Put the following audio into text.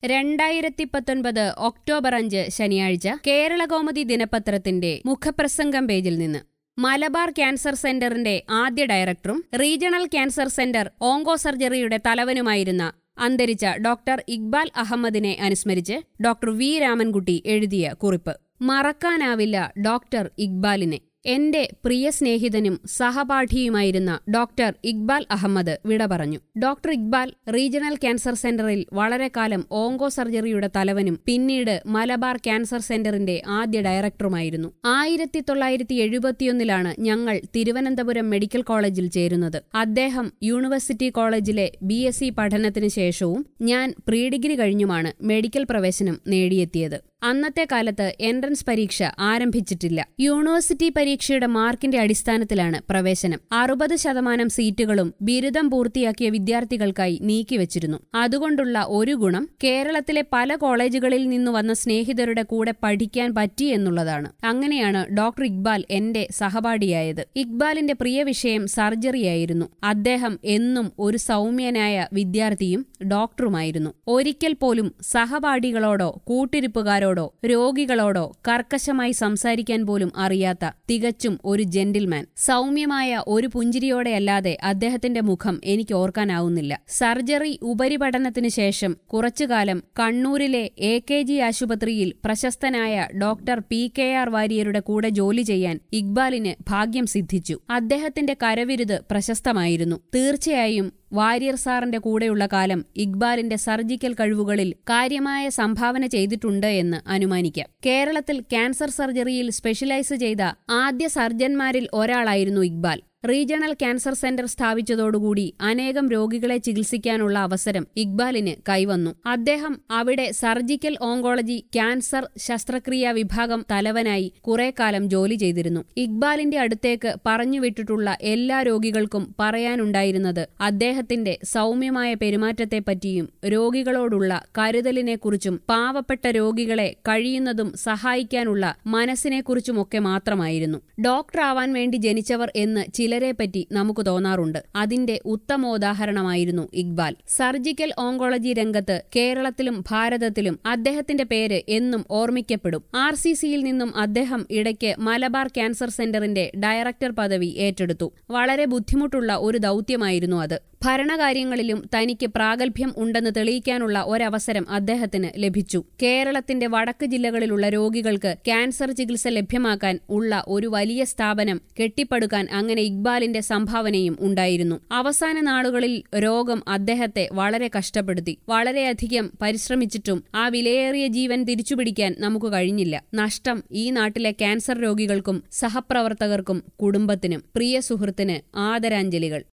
രണ്ടായിരത്തി പത്തൊൻപത് ഒക്ടോബർ അഞ്ച് ശനിയാഴ്ച കേരളകൗമുദി ദിനപത്രത്തിന്റെ മുഖപ്രസംഗം പേജിൽ നിന്ന് മലബാർ ക്യാൻസർ സെന്ററിന്റെ ആദ്യ ഡയറക്ടറും റീജിയണൽ ക്യാൻസർ സെന്റർ ഓങ്കോ സർജറിയുടെ തലവനുമായിരുന്ന അന്തരിച്ച ഡോക്ടർ ഇക്ബാൽ അഹമ്മദിനെ അനുസ്മരിച്ച് ഡോക്ടർ വി രാമൻകുട്ടി എഴുതിയ കുറിപ്പ് മറക്കാനാവില്ല ഡോക്ടർ ഇക്ബാലിനെ എന്റെ പ്രിയ സ്നേഹിതനും സഹപാഠിയുമായിരുന്ന ഡോക്ടർ ഇക്ബാൽ അഹമ്മദ് വിട പറഞ്ഞു ഡോക്ടർ ഇക്ബാൽ റീജിയണൽ ക്യാൻസർ സെന്ററിൽ വളരെ കാലം ഓങ്കോ സർജറിയുടെ തലവനും പിന്നീട് മലബാർ ക്യാൻസർ സെന്ററിന്റെ ആദ്യ ഡയറക്ടറുമായിരുന്നു ആയിരത്തി തൊള്ളായിരത്തി എഴുപത്തിയൊന്നിലാണ് ഞങ്ങൾ തിരുവനന്തപുരം മെഡിക്കൽ കോളേജിൽ ചേരുന്നത് അദ്ദേഹം യൂണിവേഴ്സിറ്റി കോളേജിലെ ബി എസ് സി പഠനത്തിന് ശേഷവും ഞാൻ പ്രീ ഡിഗ്രി കഴിഞ്ഞുമാണ് മെഡിക്കൽ പ്രവേശനം നേടിയെത്തിയത് അന്നത്തെ കാലത്ത് എൻട്രൻസ് പരീക്ഷ ആരംഭിച്ചിട്ടില്ല യൂണിവേഴ്സിറ്റി പരീക്ഷയുടെ മാർക്കിന്റെ അടിസ്ഥാനത്തിലാണ് പ്രവേശനം അറുപത് ശതമാനം സീറ്റുകളും ബിരുദം പൂർത്തിയാക്കിയ വിദ്യാർത്ഥികൾക്കായി നീക്കിവച്ചിരുന്നു അതുകൊണ്ടുള്ള ഒരു ഗുണം കേരളത്തിലെ പല കോളേജുകളിൽ നിന്നു വന്ന സ്നേഹിതരുടെ കൂടെ പഠിക്കാൻ പറ്റി എന്നുള്ളതാണ് അങ്ങനെയാണ് ഡോക്ടർ ഇക്ബാൽ എന്റെ സഹപാഠിയായത് ഇക്ബാലിന്റെ പ്രിയ വിഷയം സർജറിയായിരുന്നു അദ്ദേഹം എന്നും ഒരു സൗമ്യനായ വിദ്യാർത്ഥിയും ഡോക്ടറുമായിരുന്നു ഒരിക്കൽ പോലും സഹപാഠികളോടോ കൂട്ടിരിപ്പുകാരോടോ രോഗികളോടോ കർക്കശമായി സംസാരിക്കാൻ പോലും അറിയാത്ത തികച്ചും ഒരു ജെന്റിൽമാൻ സൗമ്യമായ ഒരു പുഞ്ചിരിയോടെയല്ലാതെ അദ്ദേഹത്തിന്റെ മുഖം എനിക്ക് ഓർക്കാനാവുന്നില്ല സർജറി ഉപരിപഠനത്തിനു ശേഷം കുറച്ചുകാലം കണ്ണൂരിലെ എ കെ ജി ആശുപത്രിയിൽ പ്രശസ്തനായ ഡോക്ടർ പി കെ ആർ വാര്യരുടെ കൂടെ ജോലി ചെയ്യാൻ ഇക്ബാലിന് ഭാഗ്യം സിദ്ധിച്ചു അദ്ദേഹത്തിന്റെ കരവിരുത് പ്രശസ്തമായിരുന്നു തീർച്ചയായും വാര്യർ സാറിന്റെ കൂടെയുള്ള കാലം ഇക്ബാലിന്റെ സർജിക്കൽ കഴിവുകളിൽ കാര്യമായ സംഭാവന ചെയ്തിട്ടുണ്ട് എന്ന് അനുമാനിക്കാം കേരളത്തിൽ ക്യാൻസർ സർജറിയിൽ സ്പെഷ്യലൈസ് ചെയ്ത ആദ്യ സർജന്മാരിൽ ഒരാളായിരുന്നു ഇക്ബാൽ റീജിയണൽ ക്യാൻസർ സെന്റർ സ്ഥാപിച്ചതോടുകൂടി അനേകം രോഗികളെ ചികിത്സിക്കാനുള്ള അവസരം ഇക്ബാലിന് കൈവന്നു അദ്ദേഹം അവിടെ സർജിക്കൽ ഓങ്കോളജി ക്യാൻസർ ശസ്ത്രക്രിയാ വിഭാഗം തലവനായി കുറെ കാലം ജോലി ചെയ്തിരുന്നു ഇക്ബാലിന്റെ അടുത്തേക്ക് പറഞ്ഞുവിട്ടിട്ടുള്ള എല്ലാ രോഗികൾക്കും പറയാനുണ്ടായിരുന്നത് അദ്ദേഹത്തിന്റെ സൗമ്യമായ പെരുമാറ്റത്തെപ്പറ്റിയും രോഗികളോടുള്ള കരുതലിനെക്കുറിച്ചും പാവപ്പെട്ട രോഗികളെ കഴിയുന്നതും സഹായിക്കാനുള്ള മനസ്സിനെക്കുറിച്ചുമൊക്കെ മാത്രമായിരുന്നു ഡോക്ടറാവാൻ വേണ്ടി ജനിച്ചവർ എന്ന് ചിലരെപ്പറ്റി നമുക്ക് തോന്നാറുണ്ട് അതിന്റെ ഉത്തമോദാഹരണമായിരുന്നു ഇക്ബാൽ സർജിക്കൽ ഓങ്കോളജി രംഗത്ത് കേരളത്തിലും ഭാരതത്തിലും അദ്ദേഹത്തിന്റെ പേര് എന്നും ഓർമ്മിക്കപ്പെടും ആർ സി സിയിൽ നിന്നും അദ്ദേഹം ഇടയ്ക്ക് മലബാർ ക്യാൻസർ സെന്ററിന്റെ ഡയറക്ടർ പദവി ഏറ്റെടുത്തു വളരെ ബുദ്ധിമുട്ടുള്ള ഒരു ദൗത്യമായിരുന്നു അത് ഭരണകാര്യങ്ങളിലും തനിക്ക് പ്രാഗൽഭ്യം ഉണ്ടെന്ന് തെളിയിക്കാനുള്ള ഒരവസരം അദ്ദേഹത്തിന് ലഭിച്ചു കേരളത്തിന്റെ വടക്ക് ജില്ലകളിലുള്ള രോഗികൾക്ക് ക്യാൻസർ ചികിത്സ ലഭ്യമാക്കാൻ ഉള്ള ഒരു വലിയ സ്ഥാപനം കെട്ടിപ്പടുക്കാൻ അങ്ങനെ ഇക്ബാലിന്റെ സംഭാവനയും ഉണ്ടായിരുന്നു അവസാന നാളുകളിൽ രോഗം അദ്ദേഹത്തെ വളരെ കഷ്ടപ്പെടുത്തി വളരെയധികം പരിശ്രമിച്ചിട്ടും ആ വിലയേറിയ ജീവൻ തിരിച്ചുപിടിക്കാൻ നമുക്ക് കഴിഞ്ഞില്ല നഷ്ടം ഈ നാട്ടിലെ ക്യാൻസർ രോഗികൾക്കും സഹപ്രവർത്തകർക്കും കുടുംബത്തിനും പ്രിയ സുഹൃത്തിന് ആദരാഞ്ജലികൾ